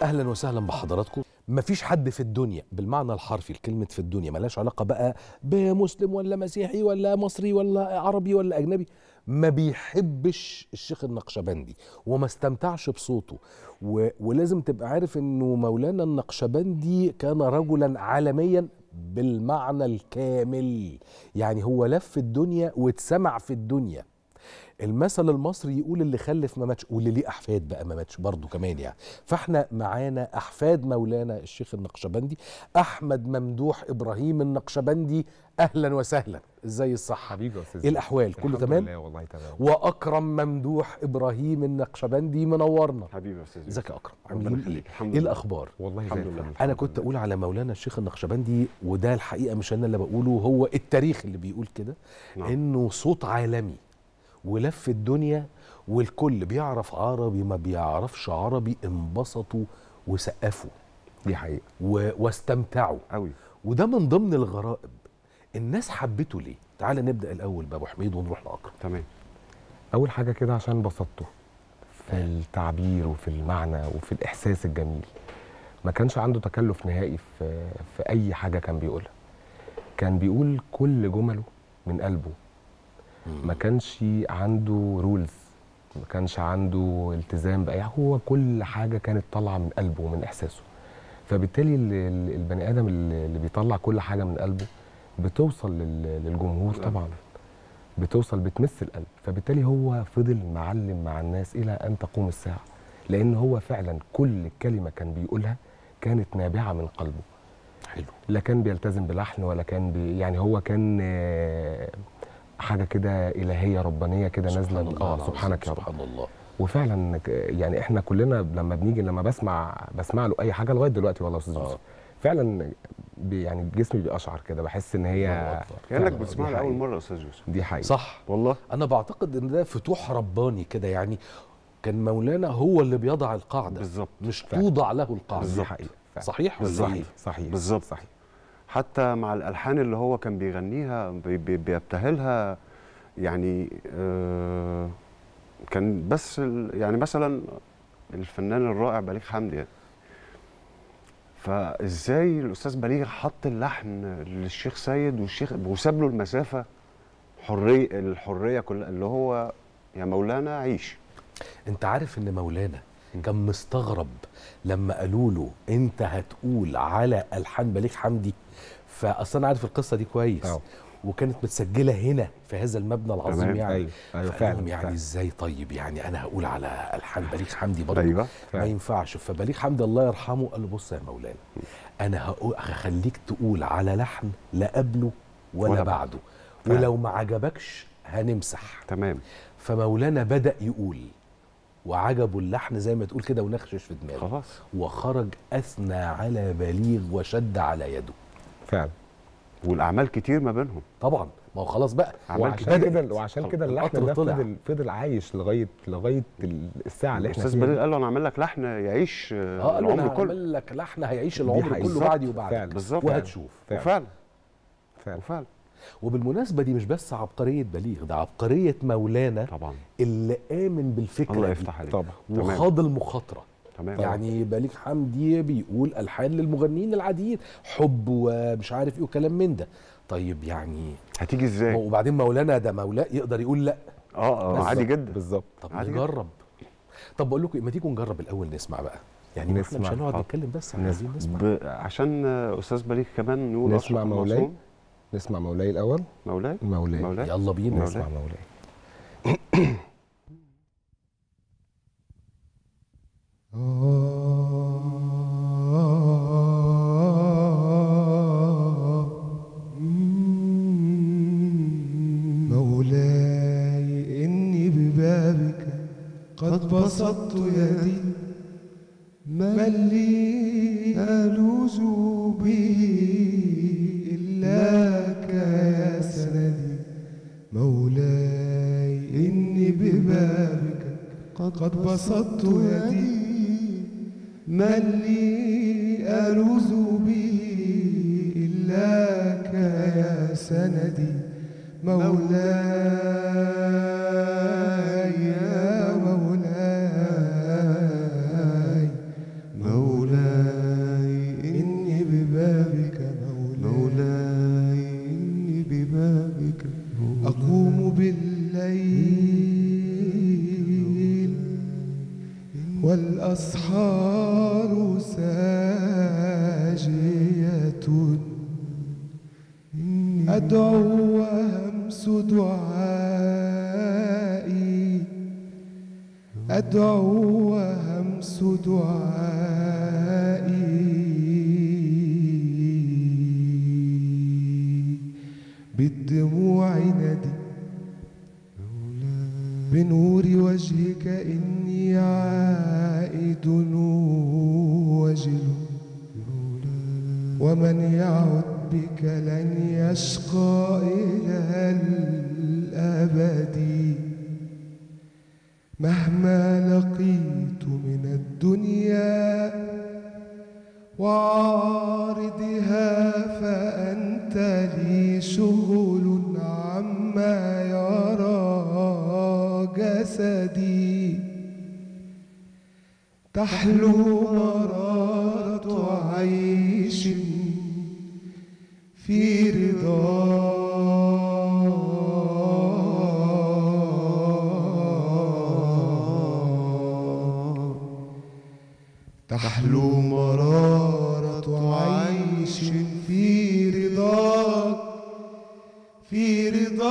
اهلا وسهلا بحضراتكم مفيش حد في الدنيا بالمعنى الحرفي لكلمه في الدنيا ملاش علاقه بقى بمسلم ولا مسيحي ولا مصري ولا عربي ولا اجنبي ما بيحبش الشيخ النقشبندي وما استمتعش بصوته و... ولازم تبقى عارف انه مولانا النقشبندي كان رجلا عالميا بالمعنى الكامل يعني هو لف الدنيا واتسمع في الدنيا المثل المصري يقول اللي خلف ما ماتش واللي ليه احفاد بقى ما ماتش برضه كمان يعني فاحنا معانا احفاد مولانا الشيخ النقشبندي احمد ممدوح ابراهيم النقشبندي اهلا وسهلا ازاي الصحه حبيبي يا استاذ ايه الاحوال كله الحمد تمام لله والله تمام واكرم ممدوح ابراهيم النقشبندي منورنا حبيبي يا استاذ يوسف. ازيك يا اكرم ربنا عاملين ايه يخليك الحمد ايه لله الاخبار والله زي الحمد لله. الفل انا الحمد كنت لله. اقول على مولانا الشيخ النقشبندي وده الحقيقه مش انا اللي بقوله هو التاريخ اللي بيقول كده نعم. انه صوت عالمي ولف الدنيا والكل بيعرف عربي ما بيعرفش عربي انبسطوا وسقفوا دي حقيقه و... واستمتعوا قوي وده من ضمن الغرائب الناس حبته ليه تعال نبدا الاول بابو حميد ونروح لاكرم تمام اول حاجه كده عشان بسطته في التعبير وفي المعنى وفي الاحساس الجميل ما كانش عنده تكلف نهائي في في اي حاجه كان بيقولها كان بيقول كل جمله من قلبه ما كانش عنده رولز ما كانش عنده التزام باي هو كل حاجه كانت طالعه من قلبه ومن احساسه فبالتالي ال- ال- البني ادم اللي اللي بيطلع كل حاجه من قلبه بتوصل لل- للجمهور القلب. طبعا بتوصل بتمس القلب فبالتالي هو فضل معلم مع الناس الى ان تقوم الساعه لان هو فعلا كل كلمه كان بيقولها كانت نابعه من قلبه حلو لا كان بيلتزم بلحن ولا كان بي يعني هو كان آه، حاجه كده الهيه ربانيه كده نازله سبحان من- الله اه العظيم، سبحانك يا رب سبحان الله وفعلا ك- يعني احنا كلنا لما بنيجي لما بسمع بسمع له اي حاجه لغايه دلوقتي والله يا استاذ آه. يوسف فعلا بي يعني جسمي بيقشعر كده بحس ان هي الله أكبر. كانك فعلاً بتسمع دي لاول حقيقة. مره يا استاذ يوسف دي حقيقه صح والله انا بعتقد ان ده فتوح رباني كده يعني كان مولانا هو اللي بيضع القاعده بالظبط مش فعلا. توضع له القاعده دي بالظبط. حقيقه فعلا. صحيح ولا بالظبط. ايه صحيح بالظبط. صحيح حتى مع الالحان اللي هو كان بيغنيها بي- بي- بيبتهلها يعني آه كان بس ال- يعني مثلا الفنان الرائع بليغ حمدي يعني فازاي الاستاذ بليغ حط اللحن للشيخ سيد والشيخ وساب له المسافه حريه الحريه كلها اللي هو يا مولانا عيش انت عارف ان مولانا كان مستغرب لما قالوا له انت هتقول على الحان بليغ حمدي فاصلا انا عارف القصه دي كويس أه. وكانت متسجله هنا في هذا المبنى العظيم تمام. يعني ايوه ايوه فقال لهم فعلا يعني فعلا. ازاي طيب يعني انا هقول على الحان بليغ حمدي برضه ايوه ما فعلا. ينفعش فبليغ حمدي الله يرحمه قال له بص يا مولانا انا هقول هخليك تقول على لحن لا قبله ولا, ولا بعده فعلا. ولو ما عجبكش هنمسح تمام فمولانا بدأ يقول وعجبه اللحن زي ما تقول كده ونخشش في دماغه خلاص وخرج أثنى على بليغ وشد على يده فعلا والاعمال كتير ما بينهم طبعا ما هو خلاص بقى أعمال وعشان كتير. كده وعشان كده اللحن القطر ده طلع. فضل فضل عايش لغايه لغايه الساعه اللي احنا الاستاذ فيها بليغ دي. قال له انا اعمل لك لحن يعيش اه آه قال له انا العمر كله هعمل لك لحن هيعيش العمر حقيقة. كله بالظبط. بعدي وبعدك فعلا. بالظبط وهتشوف فعلا. وفعلا فعلا وفعلا وبالمناسبة دي مش بس عبقرية بليغ ده عبقرية مولانا طبعا اللي آمن بالفكرة الله دي يفتح عليك طبعا تمام. وخاض المخاطرة تمام يعني بليغ حمدي بيقول الحان للمغنيين العاديين حب ومش عارف ايه وكلام من ده طيب يعني هتيجي ازاي وبعدين مولانا ده مولاه يقدر يقول لا اه اه بالظبط. عادي جدا بالظبط طب عادي جدا. نجرب طب بقول لكم إيه، ما تيجوا نجرب الاول نسمع بقى يعني ما احنا مش نسمع. هنقعد حاضر. نتكلم بس احنا نسمع. عايزين نسمع ب... عشان آه، استاذ بليغ كمان نقول نسمع أشرف مولاي. المعصوم. نسمع مولاي الاول مولاي مولاي مولاي يلا بينا مولاي. نسمع مولاي مولاي إني ببابك قد بسطت يدي ما لي ألوذ به إلاك يا سندي مولاي إني ببابك قد بسطت يدي ما لي ألوذ به إلاك يا سندي مولاي يا مولاي مولاي والأسحار ساجية أدعو وهمس دعائي أدعو وهمس دعائي بالدموع ندي بنور وجهك إني عائد وجل ومن يعد بك لن يشقى إلى الأبد مهما لقيت من الدنيا وعارضها فأنت لي شغل عما يرى جسدي تحلو مرارة عيش في رضا تحلو مرارة عيش في رضاك في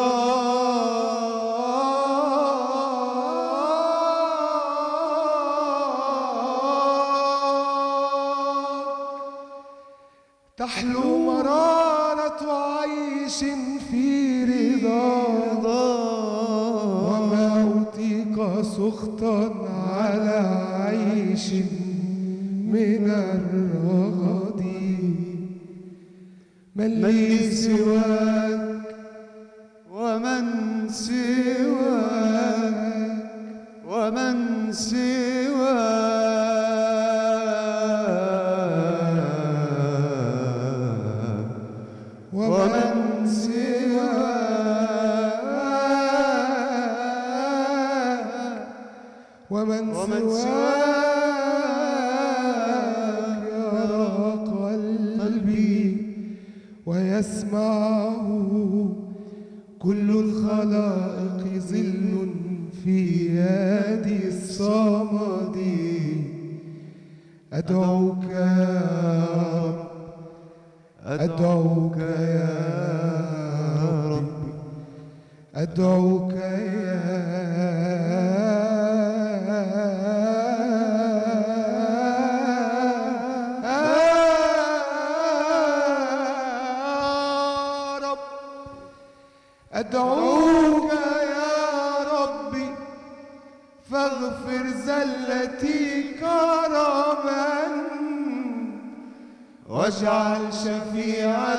رضاك تحلو مرارة عيش في رضا وما أطيق سخطا على عيش من الرغد من لي سواك ومن سواك ومن سواك ومن سواك ومن ومن سواك يرى قلبي ويسمعه كل الخلائق ظل في يد الصمد أدعوك يا رب أدعوك يا رب أدعوك يا رب أدعوك يا ربي فاغفر زلتي كرما واجعل شفيع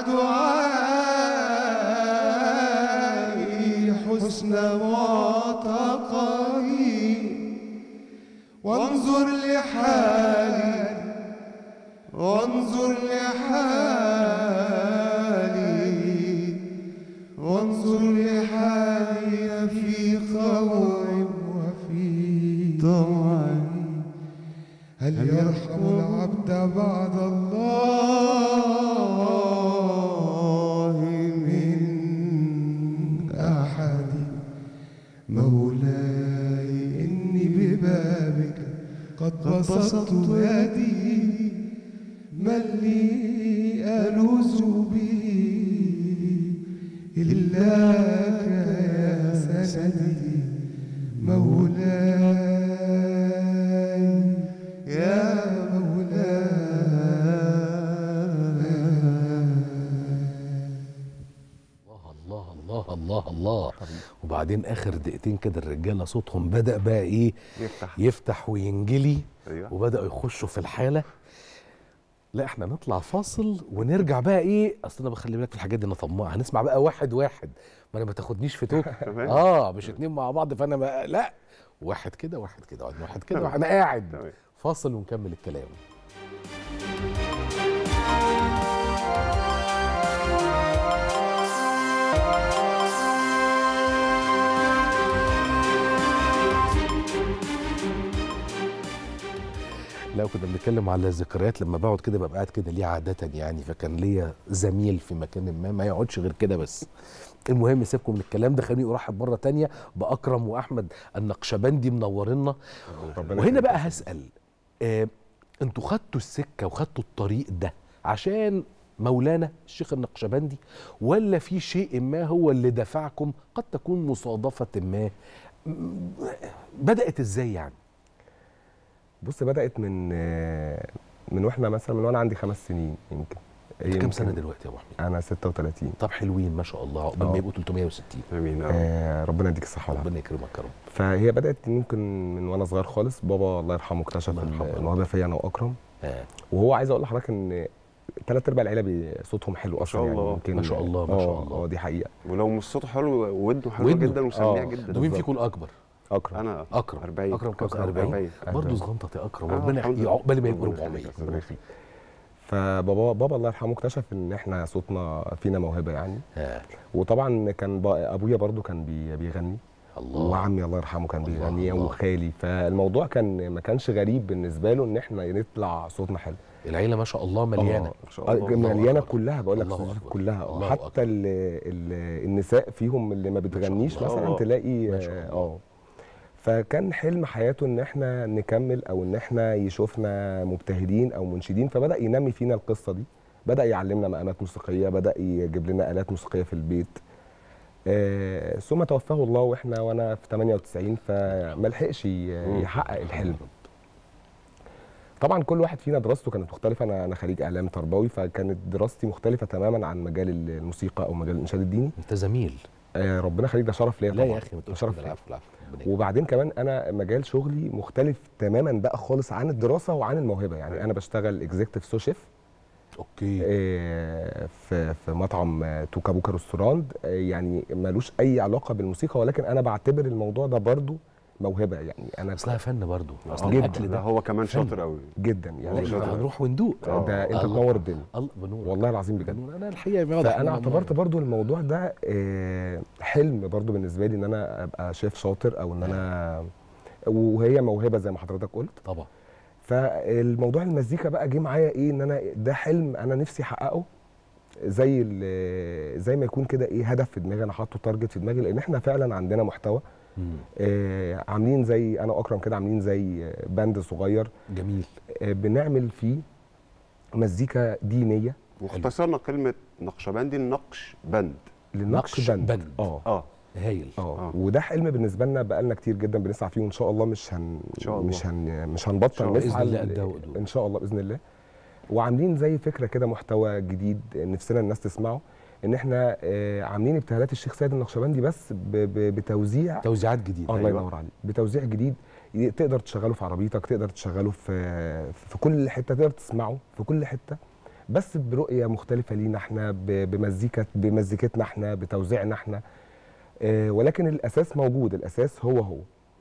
دعائي حسن معتقدي وانظر لحالي وانظر لحالي وانظر لحالي في خوع وفي طمع هل يرحم العبد بعد الله من أحد مولاي إني ببابك قد بسطت يدي من لي ألوذ به إلاك يا سندي مولاي يا الله الله الله الله الله وبعدين اخر دقيقتين كده الرجاله صوتهم بدا بقى ايه يفتح يفتح وينجلي ايوه وبداوا يخشوا في الحاله لا احنا نطلع فاصل ونرجع بقى ايه اصل انا بخلي بالك في الحاجات دي انا طماع هنسمع بقى واحد واحد ما انا ما تاخدنيش في توك تمام. اه مش اتنين مع بعض فانا بقى لا واحد كده واحد كده واحد كده واحد انا قاعد تمام. فاصل ونكمل الكلام لا كنا بنتكلم على الذكريات لما بقعد كده ببقى قاعد كده ليه عادة يعني فكان ليا زميل في مكان ما ما يقعدش غير كده بس المهم سيبكم من الكلام ده خليني ارحب مره تانية باكرم واحمد النقشبندي منورنا ربنا وهنا يخليك. بقى هسال آه انتوا خدتوا السكه وخدتوا الطريق ده عشان مولانا الشيخ النقشبندي ولا في شيء ما هو اللي دفعكم قد تكون مصادفه ما م- بدات ازاي يعني بص بدات من آه، من واحنا مثلا من وانا عندي خمس سنين يمكن انت كام يمكن سنه دلوقتي يا ابو حميد انا 36 طب حلوين ما شاء الله عقبال ما آه. يبقوا 360 امين يا رب. آه ربنا يديك الصحه والعافيه ربنا يكرمك يا رب فهي بدات ممكن من وانا صغير خالص بابا الله يرحمه اكتشف الله يرحمه. الموهبه فيا انا واكرم آه. وهو عايز اقول لحضرتك ان ثلاث ارباع العيله بي- صوتهم حلو اصلا شاء يعني الله. يمكن ما شاء الله، ما شاء آه، الله. اه دي حقيقه ولو مش صوته حلو ودنه حلو ودنه. جدا وسميع آه. جدا ده مين فيكم الاكبر اكرم انا اكرم 40 اكرم كام سنه أكرم 40 40. برضه صغنطه يا اكرم آه، ربنا الحمد يحييه لله. عقبال ما يبقوا ربنا 400 يخليك، ربنا يخليك. فبابا بابا الله يرحمه اكتشف ان احنا صوتنا فينا موهبه يعني آه. وطبعا كان با- ابويا برضو كان بي- بيغني الله وعمي الله يرحمه كان الله، بيغني الله. وخالي فالموضوع كان ما كانش غريب بالنسبه له ان احنا نطلع صوتنا حلو العيله ما شاء الله مليانه آه، ما شاء الله. آه، الله مليانه أكبر. كلها بقول لك الله صوتات أكبر. كلها آه، الله حتى أكبر. ال ال النساء فيهم اللي ما بتغنيش الله. مثلا آه. تلاقي ما شاء الله. اه فكان حلم حياته ان احنا نكمل او ان احنا يشوفنا مبتهلين او منشدين فبدا ينمي فينا القصه دي بدا يعلمنا مقامات موسيقيه بدا يجيب لنا الات موسيقيه في البيت آه ثم توفاه الله واحنا وانا في 98 فما لحقش ي- يحقق الحلم طبعا كل واحد فينا دراسته كانت مختلفه انا انا خريج اعلام تربوي فكانت دراستي مختلفه تماما عن مجال الموسيقى او مجال الانشاد الديني انت زميل آه ربنا يخليك ده شرف ليا لا طبعا يا اخي ما تقولش شرف كده ليا العفو العفو ربنا يكرمك. وبعدين كمان انا مجال شغلي مختلف تماما بقى خالص عن الدراسه وعن الموهبه يعني انا بشتغل اكزيكتيف سو شيف اوكي آه، في في مطعم آه، توكا بوكا ريستوراند آه، يعني ملوش اي علاقه بالموسيقى ولكن انا بعتبر الموضوع ده برضو موهبه يعني انا اصلها فن برضه اصل جداً. الاكل لا ده هو كمان فن. شاطر قوي جدا لا يعني شاطر. يبقى هنروح وندوق ده انت الله. تنور الدنيا الله بنور والله العظيم بجد بنور انا الحقيقه واضح إن فانا أنا اعتبرت منور. برضو الموضوع ده آه، حلم برضو بالنسبه لي ان انا ابقى شيف شاطر او ان انا وهي موهبه زي ما حضرتك قلت طبعا فالموضوع المزيكا بقى جه معايا ايه ان انا ده حلم انا نفسي احققه زي ال- زي ما يكون كده ايه هدف في دماغي انا حاطه تارجت في دماغي لان احنا فعلا عندنا محتوى مم. آه عاملين زي انا واكرم كده عاملين زي باند صغير جميل آه بنعمل فيه مزيكا دينيه واختصرنا كلمه نقشبندي النقش بند للنقش نقش باند بند. اه اه هايل اه آه. وده حلم بالنسبه لنا بقالنا كتير جدا بنسعى فيه وان شاء الله مش هن إن شاء الله. مش هن مش إن هنبطل شاء الله. نسعى بإذن الله ل- قدها وقدود. ان شاء الله باذن الله وعاملين زي فكره كده محتوى جديد نفسنا الناس تسمعه ان احنا آه، عاملين ابتهالات الشيخ سيد النقشبندي بس ب- ب- بتوزيع توزيعات جديده الله أيوة. ينور عليك بتوزيع جديد ي- تقدر تشغله في عربيتك تقدر تشغله في في كل حته تقدر تسمعه في كل حته بس برؤيه مختلفه لينا احنا ب- بمزيكه بمزيكتنا احنا بتوزيعنا احنا آه، ولكن الاساس موجود الاساس هو هو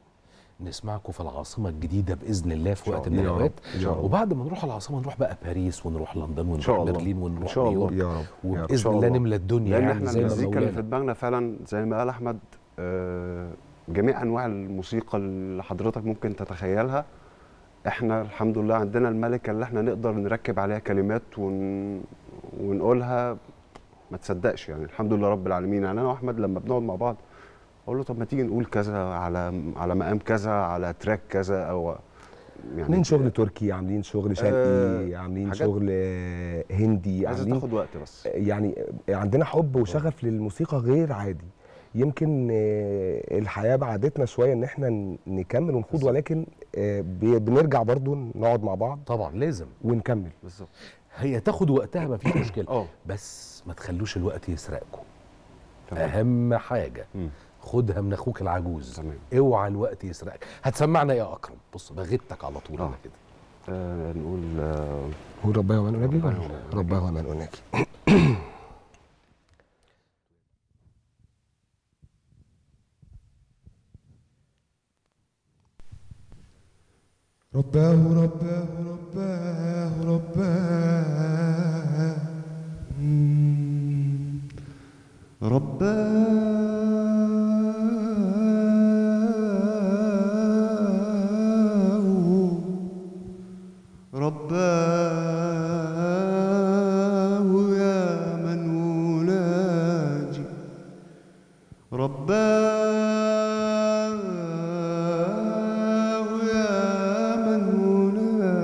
نسمعكم في العاصمه الجديده باذن الله في شاء وقت الله. من يا رب. الاوقات إن شاء الله. وبعد ما نروح العاصمه نروح بقى باريس ونروح لندن شاء ونروح الله. برلين إن ونروح شاء الله. نيويورك يا رب يا رب. إن شاء وباذن الله الله. نملى الدنيا لان يعني احنا زي ما المزيكا اللي في مولانا دماغنا فعلا زي ما قال احمد آه، جميع انواع الموسيقى اللي حضرتك ممكن تتخيلها احنا الحمد لله عندنا الملكه اللي احنا نقدر نركب عليها كلمات ون... ونقولها ما تصدقش يعني الحمد لله رب العالمين يعني انا واحمد لما بنقعد مع بعض اقول له طب ما تيجي نقول كذا على على مقام كذا على تراك كذا او عاملين شغل تركي عاملين شغل شرقي آه، عاملين حاجات- شغل آه، هندي عايز عاملين تاخد وقت بس يعني عندنا حب وشغف للموسيقى غير عادي يمكن آه، الحياه بعدتنا شويه ان احنا ن- نكمل ونخوض بالظبط. ولكن آه، بي- بنرجع برضو نقعد مع بعض طبعا لازم ونكمل بالظبط هي تاخد وقتها ما فيش مشكله اه بس ما تخلوش الوقت يسرقكم تمام اهم حاجه مم. خدها من اخوك العجوز تمام اوعى الوقت يسرقك هتسمعنا إيه يا اكرم بص بغتك على طول آه. انا كده آه نقول آه هو رباه ومن أناجي رباه ومن أناجي. رباه ومن أناجي رباه رباه رباه رباه مم. رباه رباه يا من ولاجي رباه يا من ولاجي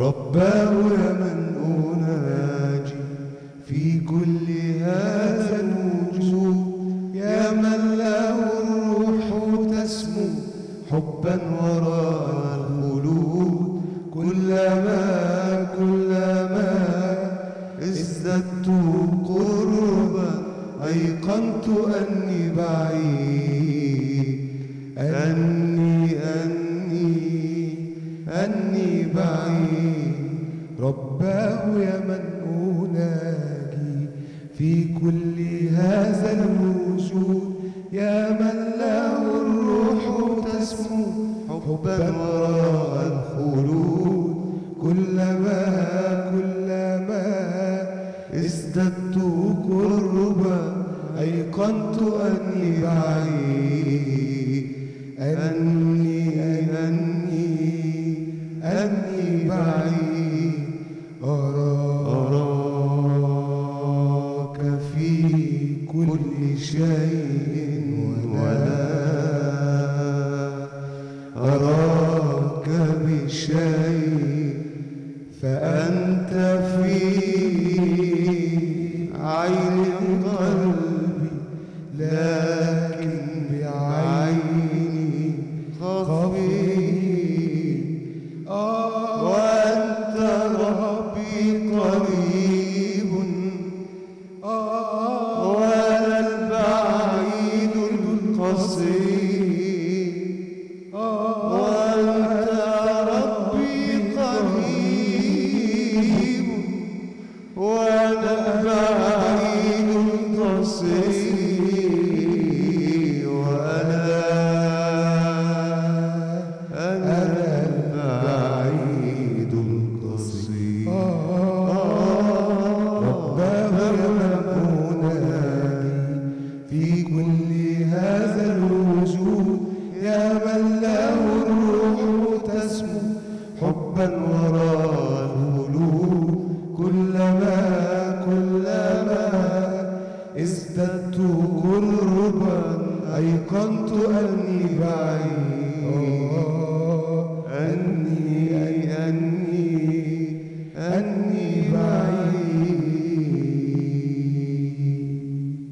رباه يا من أناجي في كل هذا الوجود يا من له الروح تسمو حبا وراء الخلود كلما كلما ازددت قربا أيقنت أني بعيد أني أني أني بعيد رباه يا من أناجي في كل هذا الوجود يا من له الروح تسمو حبا وراء الخلود كلما كلما ازددت قربا أيقنت أني بعيد أني أني أني بعيد أراك في كل شيء ولا أراك بشيء فأنت في عين قلبي لكن بعيني خفي وأنت ربي قريب وأنا البعيد القصير وأنت ربي قريب وأنا البعيد القصير وأنا أنا البعيد القصير رباه يمنعني في كل هذا الوجود يا من له الروح تسمو حبا وراء القلوب كلما كلما ازددت قربا أيقنت أني بعيد أني أني أني بعيد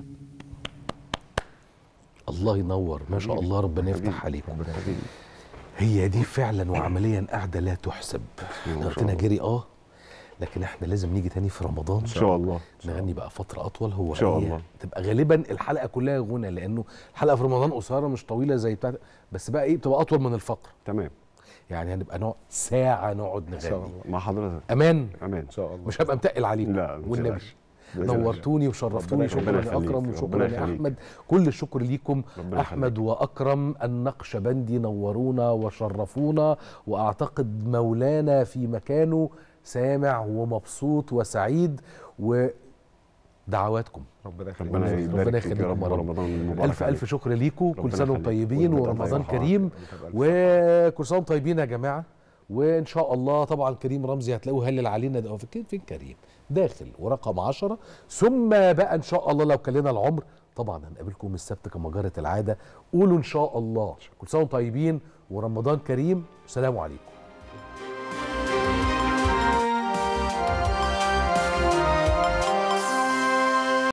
الله ينور ما شاء الله ربنا يفتح عليكم هي دي فعلا وعمليا قاعده لا تحسب احنا شاء قلنا الله. جري اه لكن احنا لازم نيجي تاني في رمضان ان شاء الله نغني بقى فتره اطول هو إن شاء هي الله. تبقى غالبا الحلقه كلها غنى لانه الحلقه في رمضان قصيره مش طويله زي بتاعت بس بقى ايه بتبقى اطول من الفقره تمام يعني هنبقى نقعد ساعه نقعد ان شاء نغني الله مع حضرتك امان امان ان شاء الله مش هبقى متقل عليكم لا ما والنبي تقلقش. بإذن الله. نورتوني وشرفتوني ربنا شكرا يخليك. يا اكرم ربنا وشكرا يا يخليك. احمد كل الشكر ليكم ربنا احمد واكرم النقشبندي نورونا وشرفونا واعتقد مولانا في مكانه سامع ومبسوط وسعيد ودعواتكم ربنا يخليك ربنا ربنا يبارك فيك يخليكم يا رب يا رب. رمضان المبارك الف عليك. الف شكر ليكم كل ربنا سنه وانتم يخليك. طيبين وانت ورمضان طيب. كريم وكل سنه وانتم طيبين يا جماعه وان شاء الله طبعا كريم رمزي هتلاقوه هلل علينا ده فين فين كريم داخل ورقم عشرة ثم بقى ان شاء الله لو كلنا العمر طبعا هنقابلكم السبت كما جرت العاده قولوا ان شاء الله كل سنه وانتم طيبين ورمضان كريم سلام عليكم